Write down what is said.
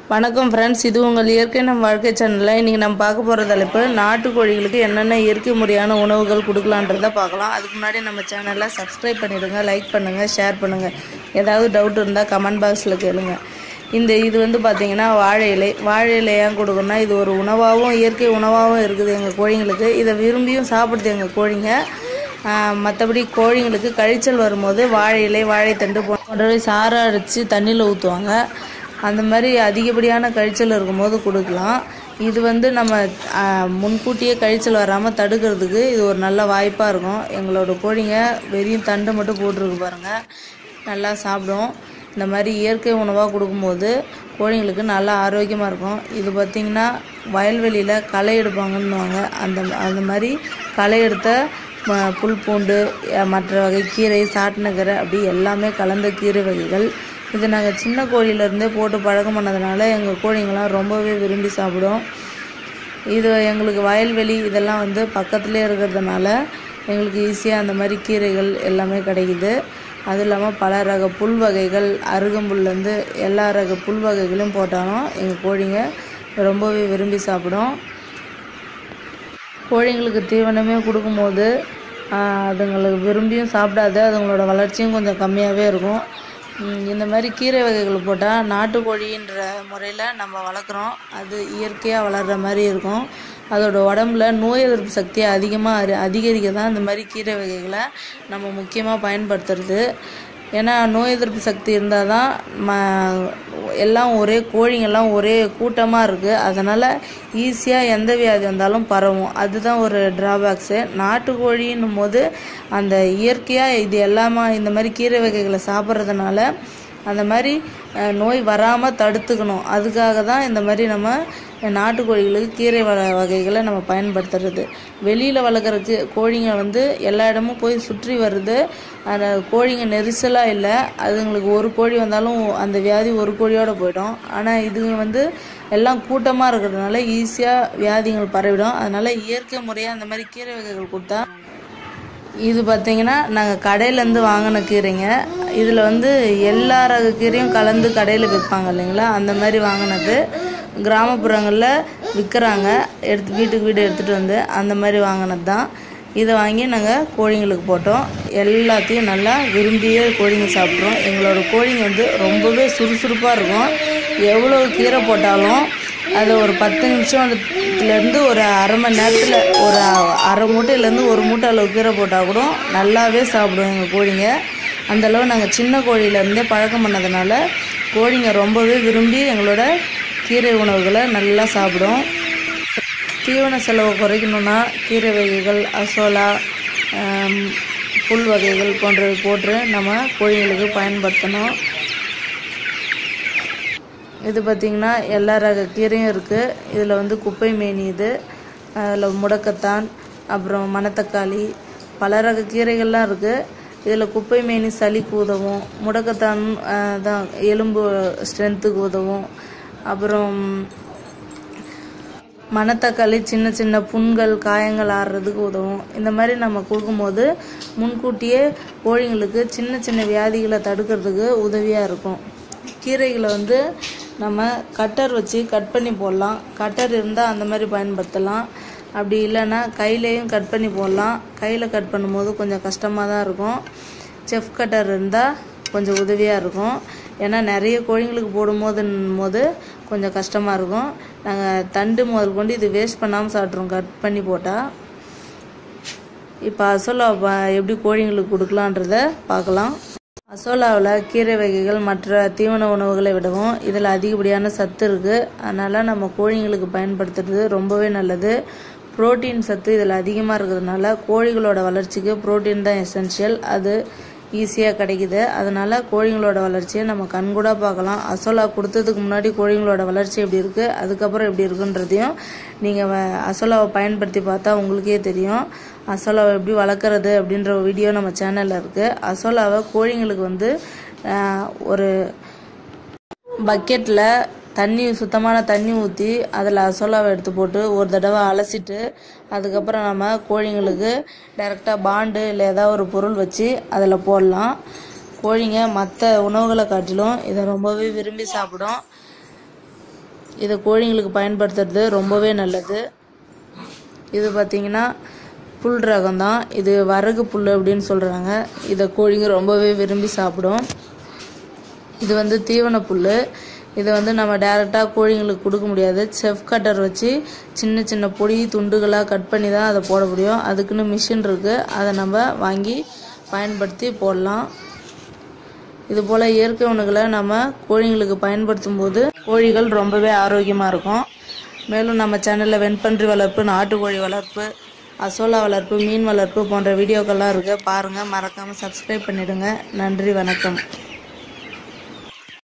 வணக்கம் ஃப்ரெண்ட்ஸ் இது உங்கள் இயற்கை நம் வாழ்க்கை சேனலில் இன்றைக்கி நம்ம பார்க்க போகிற தலைப்பு நாட்டுக்கோழிகளுக்கு என்னென்ன இயற்கை முறையான உணவுகள் கொடுக்கலான்றதை பார்க்கலாம் அதுக்கு முன்னாடி நம்ம சேனலை சப்ஸ்கிரைப் பண்ணிடுங்க லைக் பண்ணுங்கள் ஷேர் பண்ணுங்கள் ஏதாவது டவுட் இருந்தால் கமெண்ட் பாக்ஸில் கேளுங்க இந்த இது வந்து பார்த்திங்கன்னா வாழை இலை வாழை இலை ஏன் கொடுக்கணும்னா இது ஒரு உணவாகவும் இயற்கை உணவாகவும் இருக்குது எங்கள் கோழிங்களுக்கு இதை விரும்பியும் சாப்பிடுது எங்கள் கோழிங்க மற்றபடி கோழிங்களுக்கு கழிச்சல் வரும்போது வாழை இலை வாழைத்தண்டு போன்றவை சாறை அடித்து தண்ணியில் ஊற்றுவாங்க அந்த மாதிரி அதிகப்படியான கழிச்சல் இருக்கும்போது கொடுக்கலாம் இது வந்து நம்ம ஆ, முன்கூட்டியே கழிச்சல் வராமல் தடுக்கிறதுக்கு இது ஒரு நல்ல வாய்ப்பாக இருக்கும் எங்களோட கோழிங்க வெறும் தண்டு மட்டும் போட்டிருக்கு பாருங்கள் நல்லா சாப்பிடும் இந்த மாதிரி இயற்கை உணவாக கொடுக்கும்போது கோழிங்களுக்கு நல்லா ஆரோக்கியமாக இருக்கும் இது பார்த்திங்கன்னா வயல்வெளியில் களை எடுப்பாங்கன்னுவாங்க அந்த அந்த மாதிரி களை எடுத்த ம- புல் பூண்டு அஹ், மற்ற வகை கீரை சாட்டினக்கீரை அப்படி எல்லாமே கலந்த கீரை வகைகள் இது நாங்கள் சின்ன கோழியிலேருந்தே போட்டு பழக்கம் பண்ணதுனால எங்கள் கோழிங்கெல்லாம் ரொம்பவே விரும்பி சாப்பிடும் இது எங்களுக்கு வயல்வெளி இதெல்லாம் வந்து பக்கத்துலேயே இருக்கிறதுனால எங்களுக்கு ஈஸியாக அந்த மாதிரி கீரைகள் எல்லாமே கிடைக்குது அதுவும் இல்லாமல் பல ரக புல் வகைகள் அருகம்புல்லேருந்து எல்லா ரக புல் வகைகளையும் போட்டாலும் எங்கள் கோழிங்க ரொம்பவே விரும்பி சாப்பிடும் கோழிங்களுக்கு தீவனமே கொடுக்கும்போது ஆஹ், அதுங்களுக்கு விரும்பியும் சாப்பிடாது அதுங்களோட வளர்ச்சியும் கொஞ்சம் கம்மியாகவே இருக்கும் உம், இந்த மாதிரி கீரை வகைகள் போட்டால் நாட்டுக்கோழின்ற முறையில் நம்ம வளர்க்குறோம் அது இயற்கையாக வளர்கிற மாதிரி இருக்கும் அதோட உடம்புல நோய் எதிர்ப்பு சக்தியை அதிகமாக அதிகரிக்க தான் இந்த மாதிரி கீரை வகைகளை நம்ம முக்கியமாக பயன்படுத்துறது ஏன்னா நோய் எதிர்ப்பு சக்தி இருந்தால் தான் ம எல்லாம் ஒரே கோழிங்கெல்லாம் ஒரே கூட்டமாக இருக்குது அதனால் ஈஸியாக எந்த வியாதி வந்தாலும் பரவும் அதுதான் ஒரு ட்ராபேக்ஸு நாட்டுக்கோழின்னும் போது அந்த இயற்கையாக இது எல்லாமே இந்த மாதிரி கீரை வகைகளை சாப்பிட்றதுனால அந்த மாதிரி அஹ், நோய் வராமல் தடுத்துக்கணும் அதுக்காக தான் இந்த மாதிரி நம்ம நாட்டுக்கோழிகளுக்கு கீரை வ வகைகளை நம்ம பயன்படுத்துறது வெளியில் வளர்க்குறக்கு கோழிங்க வந்து எல்லா இடமும் போய் சுற்றி வருது அந்த கோழிங்க நெரிசலாக இல்லை அதுங்களுக்கு ஒரு கோழி வந்தாலும் அந்த வியாதி ஒரு கோழியோட போயிடும் ஆனால் இதுங்க வந்து எல்லாம் கூட்டமாக இருக்கிறதுனால ஈஸியாக வியாதிகள் பரவிடும் அதனால் இயற்கை முறையாக அந்த மாதிரி கீரை வகைகள் கொடுத்தா இது பார்த்தீங்கன்னா நாங்கள் கடையிலேருந்து வாங்கின கீரைங்க இதில் வந்து எல்லா ரக கீரையும் கலந்து கடையில் விற்பாங்க இல்லைங்களா அந்த மாதிரி வாங்கினது கிராமப்புறங்களில் விற்கிறாங்க எடுத்து வீட்டுக்கு வீடு எடுத்துகிட்டு வந்து அந்த மாதிரி வாங்கினது தான் இதை வாங்கி நாங்கள் கோழிங்களுக்கு போட்டோம் எல்லாத்தையும் நல்லா விரும்பியே கோழிங்க சாப்பிட்றோம் எங்களோட கோழிங்க வந்து ரொம்பவே சுறுசுறுப்பாக இருக்கும் எவ்வளோ கீரை போட்டாலும் அது ஒரு பத்து நிமிஷத்துலேருந்து ஒரு அரை மணி நேரத்தில் ஒரு அரை மூட்டையிலேருந்து ஒரு மூட்டை அளவு கீரை போட்டால் கூட நல்லாவே சாப்பிடும் எங்கள் கோழிங்க அந்தளவு நாங்கள் சின்ன கோழியிலேருந்தே பழக்கம் பண்ணதுனால கோழிங்க ரொம்பவே விரும்பி எங்களோட கீரை உணவுகளை நல்லா சாப்பிடும் தீவன செலவை குறைக்கணும்னா கீரை வகைகள் அசோலா ஆம், புல் வகைகள் போன்றவை போட்டு நம்ம கோழிங்களுக்கு பயன்படுத்தணும் இது பார்த்திங்கன்னா எல்லா ரக கீரையும் இருக்குது இதில் வந்து குப்பை மேனி இது அதில் முடக்கத்தான் அப்புறம் மணத்தக்காளி பல ரக கீரைகள்லாம் இருக்குது இதில் குப்பை மேனி சளிக்கு உதவும் முடக்கத்தான் ஆஹ், தான் எலும்பு ஸ்ட்ரென்த்துக்கு உதவும் அப்புறம் மணத்தக்காளி சின்ன சின்ன புண்கள் காயங்கள் ஆறுறதுக்கு உதவும் இந்த மாதிரி நம்ம கொடுக்கும்போது முன்கூட்டியே கோழிங்களுக்கு சின்ன சின்ன வியாதிகளை தடுக்கிறதுக்கு உதவியாக இருக்கும் கீரைகளை வந்து நம்ம கட்டர் வச்சு கட் பண்ணி போடலாம் கட்டர் இருந்தால் அந்த மாதிரி பயன்படுத்தலாம் அப்படி இல்லைன்னா கையிலையும் கட் பண்ணி போடலாம் கையில் கட் பண்ணும்போது கொஞ்சம் கஷ்டமாக தான் இருக்கும் செஃப் கட்டர் இருந்தால் கொஞ்சம் உதவியாக இருக்கும் ஏன்னா நிறைய கோழிங்களுக்கு போடும்போது போது கொஞ்சம் கஷ்டமாக இருக்கும் நாங்கள் தண்டு முதல் கொண்டு இது வேஸ்ட் பண்ணாமல் சாப்பிட்றோம் கட் பண்ணி போட்டால் இப்போ அசோலா ப- எப்படி கோழிங்களுக்கு கொடுக்கலான்றத பார்க்கலாம் அசோலாவில் கீரை வகைகள் மற்ற தீவன உணவுகளை விடவும் இதில் அதிகப்படியான சத்து இருக்குது அதனால் நம்ம கோழிங்களுக்கு பயன்படுத்துறது ரொம்பவே நல்லது புரோட்டீன் சத்து இதில் அதிகமாக இருக்கிறதுனால கோழிகளோட வளர்ச்சிக்கு புரோட்டீன் தான் எசென்ஷியல் அது ஈஸியாக கிடைக்குது அதனால் கோழிங்களோட வளர்ச்சியை நம்ம கண்கூடாக பார்க்கலாம் அசோலா கொடுத்ததுக்கு முன்னாடி கோழிங்களோட வளர்ச்சி எப்படி இருக்குது அதுக்கப்புறம் எப்படி இருக்குன்றதையும் நீங்கள் அசோலாவை பயன்படுத்தி பார்த்தா உங்களுக்கே தெரியும் அசோலாவை எப்படி வளர்க்குறது அப்படின்ற வீடியோ நம்ம சேனலில் இருக்குது அசோலாவை கோழிங்களுக்கு வந்து ஆஹ், ஒரு பக்கெட்டில் தண்ணி சுத்தமான தண்ணி ஊற்றி அதில் அசோலாவை எடுத்து போட்டு ஒரு தடவை அலசிட்டு அதுக்கப்புறம் நம்ம கோழிங்களுக்கு டைரெக்டாக பாண்டு இல்லை ஏதாவது ஒரு பொருள் வச்சு அதில் போடலாம் கோழிங்க மற்ற உணவுகளை காட்டிலும் இதை ரொம்பவே விரும்பி சாப்பிடும் இதை கோழிங்களுக்கு பயன்படுத்துறது ரொம்பவே நல்லது இது பார்த்திங்கன்னா புல் ரகம் தான் இது வரகு புல் அப்படின்னு சொல்கிறாங்க இதை கோழிங்க ரொம்பவே விரும்பி சாப்பிடும் இது வந்து தீவன புல் இதை வந்து நம்ம டேரெக்டாக கோழிங்களுக்கு கொடுக்க முடியாது செஃப் கட்டர் வச்சு சின்ன சின்ன பொடி துண்டுகளாக கட் பண்ணி தான் அதை போட முடியும் அதுக்குன்னு மிஷின் இருக்குது அதை நம்ம வாங்கி பயன்படுத்தி போடலாம் இது போல் இயற்கை உணவுகளை நம்ம கோழிங்களுக்கு பயன்படுத்தும் போது கோழிகள் ரொம்பவே ஆரோக்கியமாக இருக்கும் மேலும் நம்ம சேனலில் வெண்பன்றி வளர்ப்பு நாட்டுக்கோழி வளர்ப்பு அசோலா வளர்ப்பு மீன் வளர்ப்பு போன்ற வீடியோக்கள்லாம் இருக்குது பாருங்கள் மறக்காமல் சப்ஸ்கிரைப் பண்ணிவிடுங்க நன்றி வணக்கம்